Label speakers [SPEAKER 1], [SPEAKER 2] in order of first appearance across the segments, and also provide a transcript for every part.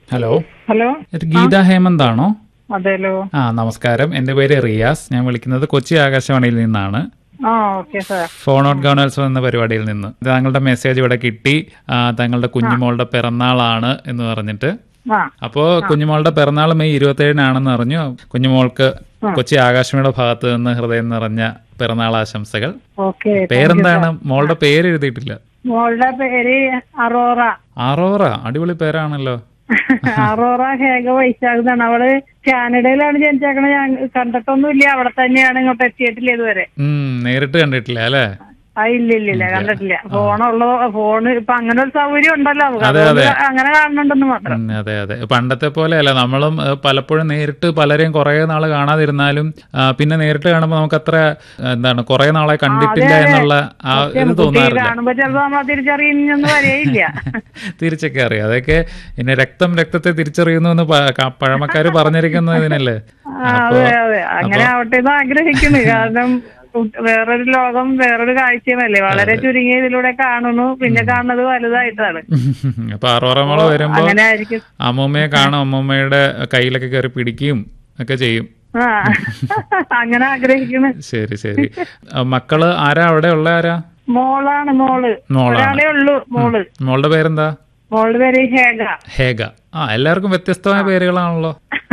[SPEAKER 1] Hello
[SPEAKER 2] hello
[SPEAKER 1] ഇത് ഗീത ഹേമന്ത് ആണോ
[SPEAKER 2] അതെല്ലോ
[SPEAKER 1] ആ നമസ്കാരം എൻ്റെ പേര് റിയാസ് ഞാൻ വിളിക്കുന്നത് കൊച്ചി ആകാശവാണിയിൽ നിന്നാണ്
[SPEAKER 2] ആ okay sir
[SPEAKER 1] phone out governors എന്ന പരിപാടിയിൽ നിന്ന് താങ്കളുടെ മെസ്സേജ് ഇവിടെ കിട്ടി ആ, താങ്കളുടെ കുഞ്ഞുമോളുടെ പിറന്നാളാണ് എന്ന് പറഞ്ഞിട്ട്
[SPEAKER 2] ആ
[SPEAKER 1] അപ്പോൾ കുഞ്ഞുമോളുടെ പിറന്നാൾ മെയ് ഇരുപത്തേഴിനാണെന്ന് അറിഞ്ഞു കുഞ്ഞുമോൾക്ക് കൊച്ചി ആകാശവാണിയുടെ ഭാഗത്ത് നിന്ന് ഹൃദയം നിറഞ്ഞ പിറന്നാൾ ആശംസകൾ
[SPEAKER 2] ഓക്കെ
[SPEAKER 1] പേരെന്താണ് മോളുടെ പേര് എഴുതിയിട്ടില്ല
[SPEAKER 2] മോളുടെ പേര് അറോറ
[SPEAKER 1] ആറോറ അടിപൊളി പേരാണല്ലോ
[SPEAKER 2] അറോറ ഹേഗ വൈശാഖ് എന്നാണ് അവള് കാനഡയിലാണ് ജനിച്ചേക്കണത് ഞാൻ കണ്ടിട്ടൊന്നുമില്ല അവിടെ തന്നെയാണ് ഇങ്ങോട്ട് എത്തിയിട്ടില്ല ഇതുവരെ
[SPEAKER 1] ഉം നേരിട്ട് കണ്ടിട്ടില്ല അല്ലേ
[SPEAKER 2] ആ ഇല്ല ഇല്ല ഇല്ല കണ്ടിട്ടില്ല ഫോണുള്ളോ ഫോണ് ഇപ്പൊ അങ്ങനെ ഒരു സൗകര്യം ഉണ്ടല്ലോ നമുക്ക്
[SPEAKER 1] അതെ,
[SPEAKER 2] അതുകൊണ്ട്
[SPEAKER 1] അതെ.
[SPEAKER 2] അങ്ങനെ കാണുന്നുണ്ടെന്ന് മാത്രം
[SPEAKER 1] ഉം, അതെ അതെ പണ്ടത്തെ പോലെയല്ല നമ്മളും ഏഹ്, പലപ്പോഴും നേരിട്ട് പലരെയും കുറേ നാൾ കാണാതിരുന്നാലും ആ, പിന്നെ നേരിട്ട് കാണുമ്പോൾ നമുക്ക് അത്ര എന്താണ് കുറേ നാളെ കണ്ടിട്ടില്ല
[SPEAKER 2] അതെ.
[SPEAKER 1] എന്നുള്ള ആ ഇത്
[SPEAKER 2] കുട്ടി
[SPEAKER 1] തോന്നാറില്ല
[SPEAKER 2] കാണുമ്പോ ചിലപ്പോ നമ്മളെ തിരിച്ചറിയുന്നൊന്നും വരെയില്ല
[SPEAKER 1] തിരിച്ചൊക്കെ അറിയാം അതൊക്കെ പിന്നെ രക്തം രക്തത്തെ തിരിച്ചറിയുന്നു എന്ന് പ- ക- പഴമക്കാര് പറഞ്ഞിരിക്കുന്നതിനല്ലേ
[SPEAKER 2] ആ, അതെ അതെ അങ്ങനെ ആവട്ടെ എന്ന് ആഗ്രഹിക്കുന്നു കാരണം കുട്ട്- വേറൊരു ലോകം വേറൊരു കാഴ്ചയുമല്ലേ വളരെ ചുരുങ്ങിയ ഇതിലൂടെ കാണുന്നു പിന്നെ കാണുന്നത് വലുതായിട്ടാണ്
[SPEAKER 1] അപ്പൊ അറുപറമോള് വരുമ്പോ
[SPEAKER 2] അങ്ങനെ ആയിരിക്കും
[SPEAKER 1] അമ്മൂമ്മയെ കാണും അമ്മൂമ്മയുടെ കയ്യിലൊക്കെ കയറി പിടിക്കുകയും ഒക്കെ ചെയ്യും
[SPEAKER 2] ആ അങ്ങനെ ആഗ്രഹിക്കുന്നു
[SPEAKER 1] ശരി ശരി ആ, മക്കള് ആരാ അവിടെ ഉള്ള ആരാ
[SPEAKER 2] മോളാണ് മോള്
[SPEAKER 1] മോളാണ്.
[SPEAKER 2] ഒരാളെ ഉള്ളൂ മോള്
[SPEAKER 1] മോളുടെ പേരെന്താ
[SPEAKER 2] മോളുടെ പേര് ഹേഗ
[SPEAKER 1] ഹേഗ ആ എല്ലാവർക്കും വ്യത്യസ്തമായ പേരുകളാണല്ലോ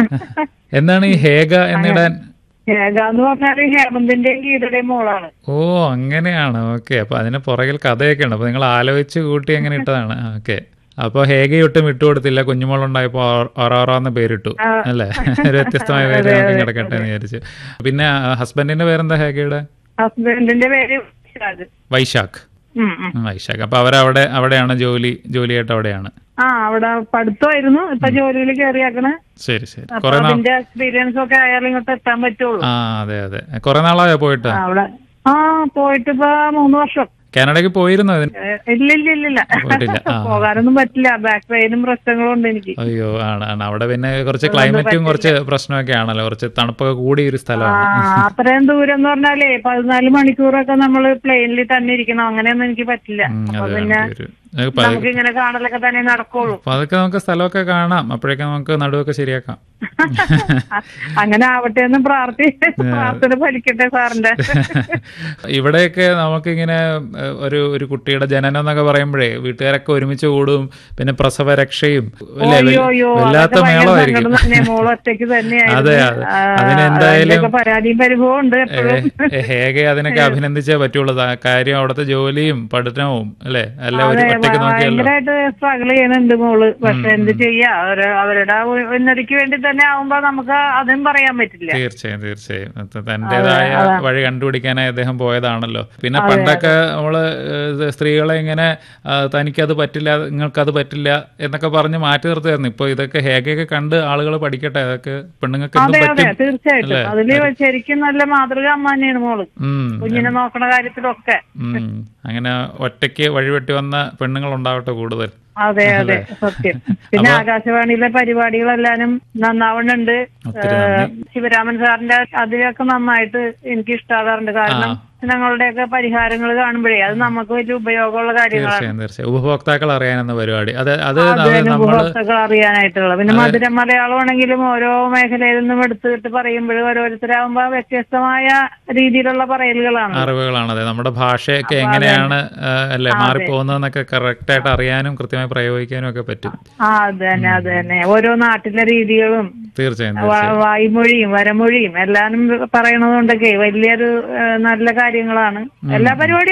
[SPEAKER 1] എന്താണ് ഈ ഹേഗ എന്നിടാൻ
[SPEAKER 2] ഹേഗ എന്ന് പറഞ്ഞാല് ഹേമന്തിന്റെയും ഗീതയുടെയും മോളാണ്
[SPEAKER 1] ഓ അങ്ങനെയാണ് ഓക്കെ അപ്പൊ അതിന് പുറകിൽ കഥയൊക്കെ ഉണ്ട് അപ്പൊ നിങ്ങൾ ആലോചിച്ച് കൂട്ടി അങ്ങനെ ഇട്ടതാണ് ഓക്കെ അപ്പൊ ഹേഗയൊട്ടും വിട്ടുകൊടുത്തില്ല കുഞ്ഞുമോളുണ്ടായപ്പോ ഒറോറ എന്ന് പേരിട്ടു അല്ലേ ഒരു വ്യത്യസ്തമായ പേര് നമുക്ക് കിടക്കട്ടെ എന്ന് വിചാരിച്ചു പിന്നെ ഹസ്ബൻഡിന്റെ പേരെന്താ ഹേഗയുടെ
[SPEAKER 2] ഹസ്ബൻഡിന്റെ പേര് വിശാഖ്.
[SPEAKER 1] വൈശാഖ്
[SPEAKER 2] ഉം, ഉം.
[SPEAKER 1] ഉം, വൈശാഖ് അപ്പൊ അവരവിടെ അവിടെയാണ് ജോലി ജോലിയായിട്ട് അവിടെയാണ്
[SPEAKER 2] ആ അവിടെ പഠിത്തമായിരുന്നു ഇപ്പൊ ജോലിയിൽ കയറിയാക്കണ്
[SPEAKER 1] ശരി ശരി
[SPEAKER 2] അപ്പൊ
[SPEAKER 1] കുറെ നാൾ
[SPEAKER 2] അതിന്റെ എക്സ്പീരിയൻസ് ഒക്കെ ആയാലും ഇങ്ങോട്ട് എത്താൻ പറ്റുള്ളൂ
[SPEAKER 1] ആ അതെ അതെ കുറെ നാളായോ പോയിട്ട്
[SPEAKER 2] ആ, അവിടെ ആ പോയിട്ട് ഇപ്പൊ മൂന്ന് വർഷം
[SPEAKER 1] കാനഡയ്ക്ക് പോയിരുന്നോ ഇതിന്
[SPEAKER 2] ഏ, ഇല്ല ഇല്ല ഇല്ല ഇല്ല
[SPEAKER 1] പോയിട്ടില്ല ആ
[SPEAKER 2] പോകാനൊന്നും പറ്റില്ല ബാക്ക് പെയിനും പ്രശ്നങ്ങളും ഉണ്ട് എനിക്ക്
[SPEAKER 1] അയ്യോ ആണ് ആണ് അവിടെ പിന്നെ കുറച്ച് ക്ലൈമറ്റും കുറച്ച് പ്രശ്നമൊക്കെ ആണല്ലോ കുറച്ച് തണുപ്പൊക്കെ കൂടിയ ഒരു
[SPEAKER 2] ആ
[SPEAKER 1] സ്ഥലമാണ്
[SPEAKER 2] അത്രയും ദൂരം എന്ന് പറഞ്ഞാലേ പതിനാല് മണിക്കൂറൊക്കെ നമ്മള് പ്ലെയിനിൽ തന്നെ ഇരിക്കണം അങ്ങനെയൊന്നും എനിക്ക് പറ്റില്ല
[SPEAKER 1] ഉം,
[SPEAKER 2] അപ്പൊ
[SPEAKER 1] അതെ
[SPEAKER 2] പിന്നെ
[SPEAKER 1] ഒരു ഏ, പ-
[SPEAKER 2] നമുക്ക് ഇങ്ങനെ കാണലൊക്കെ തന്നെ നടക്കുള്ളൂ
[SPEAKER 1] അപ്പൊ അതൊക്കെ നമുക്ക് സ്ഥലമൊക്കെ കാണാം അപ്പോഴേക്കും നമുക്ക് നടുവൊക്കെ ശരിയാക്കാം
[SPEAKER 2] അങ്ങനെ ആവട്ടെ എന്ന് പ്രാർത്ഥി പ്രാർത്ഥന ഫലിക്കട്ടെ സാറിന്റെ
[SPEAKER 1] ഇവിടെയൊക്കെ നമുക്കിങ്ങനെ ഏ, ഒരു ഒരു കുട്ടിയുടെ ജനനം എന്നൊക്കെ പറയുമ്പോഴേ വീട്ടുകാരൊക്കെ ഒരുമിച്ച് കൂടും പിന്നെ പ്രസവ രക്ഷയും അല്ലേ
[SPEAKER 2] അയ്യോ അയ്യോ
[SPEAKER 1] വല്ലാത്ത
[SPEAKER 2] അതൊക്കെ ഭയങ്കര
[SPEAKER 1] മേളമായിരിക്കും
[SPEAKER 2] സങ്കടം തന്നെ മോള് ഒറ്റയ്ക്ക് തന്നെയായിരുന്നു
[SPEAKER 1] അതെ, അതെ.
[SPEAKER 2] ആ,
[SPEAKER 1] അതിനെന്തായാലും-
[SPEAKER 2] അതിന്റെയൊക്കെ പരാതിയും പരിഭവം ഉണ്ട് എപ്പോഴും
[SPEAKER 1] ഏ, ഹേഗെ അതിനൊക്കെ അഭിനന്ദിച്ചേ പറ്റുള്ളൂ ദാ കാര്യം അവിടുത്തെ ജോലിയും പഠനവും അല്ലേ എല്ലാം ഒരു
[SPEAKER 2] അതെ
[SPEAKER 1] ഒറ്റയ്ക്ക് നോക്കിയല്ലോ
[SPEAKER 2] ഭയങ്കരമായിട്ട് സ്ട്രഗിൾ ചെയ്യുന്നുണ്ട് മോള് പക്ഷെ എന്ത് ചെയ്യാ അവര് അവരുടെ ഉ- ഉന്നതിക്ക് വേണ്ടി തന്നെ ആവുമ്പോ നമുക്ക് അതും പറയാൻ പറ്റില്ല
[SPEAKER 1] തീർച്ചയായും തീർച്ചയായും അത് തന്റേതായ വഴി കണ്ടുപിടിക്കാനായി അദ്ദേഹം പോയതാണല്ലോ പിന്നെ പണ്ടൊക്കെ നമ്മള് ഏഹ്, സ്ത്രീകളെ ഇങ്ങനെ ആ, തനിക്കത് പറ്റില്ല നിങ്ങൾക്കത് പറ്റില്ല എന്നൊക്കെ പറഞ്ഞ് മാറ്റി നിർത്തുമായിരുന്നു ഇപ്പൊ ഇതൊക്കെ ഹേഗയൊക്കെ കണ്ട് ആളുകൾ പഠിക്കട്ടെ അതൊക്കെ പെണ്ണുങ്ങൾക്ക് എന്തും
[SPEAKER 2] അതെ അതെ
[SPEAKER 1] പറ്റും
[SPEAKER 2] തീർച്ചയായിട്ടും അതില് ശരിക്കും നല്ല മാതൃക അമ്മ തന്നെയാണ് മോള്
[SPEAKER 1] ഉം
[SPEAKER 2] കുഞ്ഞിനെ നോക്കണ കാര്യത്തിലൊക്കെ
[SPEAKER 1] ഉം. അങ്ങനെ ഒറ്റയ്ക്ക് വഴിവെട്ടി വന്ന പെണ്ണുങ്ങൾ ഉണ്ടാവട്ടെ കൂടുതൽ
[SPEAKER 2] അതെ അതെ സത്യം പിന്നെ ആകാശവാണിയിലെ പരിപാടികളെല്ലാനും നന്നാവുന്നുണ്ട്
[SPEAKER 1] ഒത്തിരി
[SPEAKER 2] ഏഹ്, ശിവരാമൻ സാറിന്റെ അതിലൊക്കെ നന്നായിട്ട് എനിക്ക് ഇഷ്ടാകാറുണ്ട് കാരണം ഞങ്ങളുടെയൊക്കെ പരിഹാരങ്ങൾ കാണുമ്പോഴേ അത് നമുക്ക് വലിയ ഉപയോഗമുള്ള കാര്യങ്ങളാണ്
[SPEAKER 1] തീർച്ചയായും തീർച്ചയായും ഉപഭോക്താക്കൾ അറിയാനെന്ന പരിപാടി അത് അത്
[SPEAKER 2] അതിന്
[SPEAKER 1] നമ്മള്
[SPEAKER 2] ഉപഭോക്താക്കൾ അറിയാനായിട്ടുള്ള പിന്നെ മധുര മലയാളമാണെങ്കിലും ഓരോ മേഖലയിൽ നിന്നും എടുത്തിട്ട് പറയുമ്പോഴും ഓരോരുത്തരാകുമ്പോ വ്യത്യസ്തമായ രീതിയിലുള്ള പറയലുകളാണ്
[SPEAKER 1] അറിവുകളാണ് അതെ നമ്മുടെ ഭാഷയൊക്കെ എങ്ങനെയാണ് ആ, അല്ലെ മാറിപ്പോകുന്നതെന്നൊക്കെ കറക്റ്റ് ആയിട്ട് അറിയാനും കൃത്യമായി പ്രയോഗിക്കാനും ഒക്കെ പറ്റും
[SPEAKER 2] ആ അത് തന്നെ അത് തന്നെ ഓരോ നാട്ടിലെ രീതികളും
[SPEAKER 1] തീർച്ചയായും
[SPEAKER 2] വ- വായ്മൊഴിയും വരമൊഴിയും എല്ലാം പറയണതുകൊണ്ടൊക്കെ വലിയൊരു ഏഹ്, നല്ല കാര്യങ്ങളാണ് എല്ലാ പരിപാടിയും